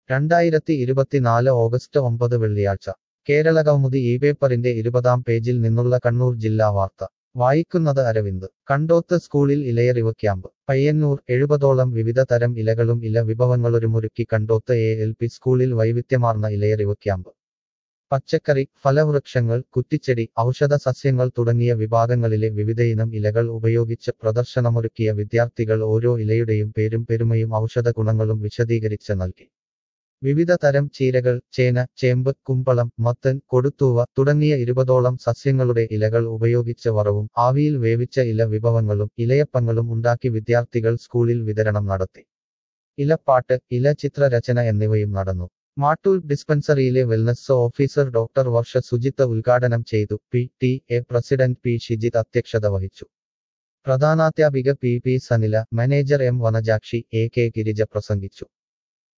രണ്ടായിരത്തി ഇരുപത്തിനാല് ഓഗസ്റ്റ് ഒമ്പത് വെള്ളിയാഴ്ച കേരളകൗമുദി ഈ പേപ്പറിന്റെ ഇരുപതാം പേജിൽ നിന്നുള്ള കണ്ണൂർ ജില്ലാ വാർത്ത വായിക്കുന്നത് അരവിന്ദ് കണ്ടോത്ത് സ്കൂളിൽ ഇലയറിവ് ക്യാമ്പ് പയ്യന്നൂർ എഴുപതോളം വിവിധ തരം ഇലകളും ഇല വിഭവങ്ങളൊരുമൊരുക്കി കണ്ടോത്ത് എ എൽ പി സ്കൂളിൽ വൈവിധ്യമാർന്ന ഇലയറിവ് ക്യാമ്പ് പച്ചക്കറി ഫലവൃക്ഷങ്ങൾ കുറ്റിച്ചെടി ഔഷധ സസ്യങ്ങൾ തുടങ്ങിയ വിഭാഗങ്ങളിലെ വിവിധയിനം ഇലകൾ ഉപയോഗിച്ച് പ്രദർശനമൊരുക്കിയ വിദ്യാർത്ഥികൾ ഓരോ ഇലയുടെയും പേരും പെരുമയും ഔഷധ ഗുണങ്ങളും വിശദീകരിച്ച് നൽകി വിവിധ തരം ചീരകൾ ചേന ചേമ്പ് കുമ്പളം മത്തൻ കൊടുത്തൂവ തുടങ്ങിയ ഇരുപതോളം സസ്യങ്ങളുടെ ഇലകൾ ഉപയോഗിച്ച് വറവും ആവിയിൽ വേവിച്ച ഇല വിഭവങ്ങളും ഇലയപ്പങ്ങളും ഉണ്ടാക്കി വിദ്യാർത്ഥികൾ സ്കൂളിൽ വിതരണം നടത്തി ഇലപ്പാട്ട് ഇല ചിത്രരചന എന്നിവയും നടന്നു മാട്ടൂൽ ഡിസ്പെൻസറിയിലെ wellness officer doctor Varsha Sujith ഉദ്ഘാടനം ചെയ്തു P T A president P Shijith അധ്യക്ഷത വഹിച്ചു പ്രധാനാധ്യാപിക P P Sanila manager M Vanajakshi A K Girija പ്രസംഗിച്ചു